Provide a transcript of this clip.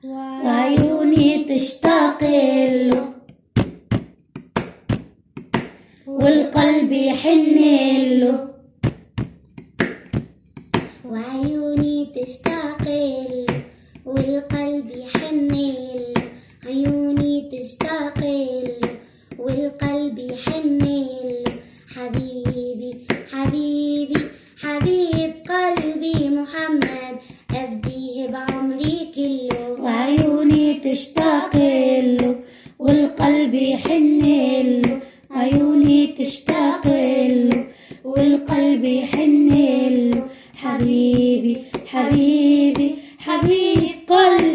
وعيوني تشتاق له والقلب يحن له وعيوني تشتاق له والقلب يحن له عيوني تشتاق له والقلب يحن له حبيبي حبيبي حبيب قلبي محمد أفديه بعمري كله وعيوني تشتاق له والقلب يحن له عيوني تشتاق له والقلب يحن له حبيبي حبيبي حبيب قلبي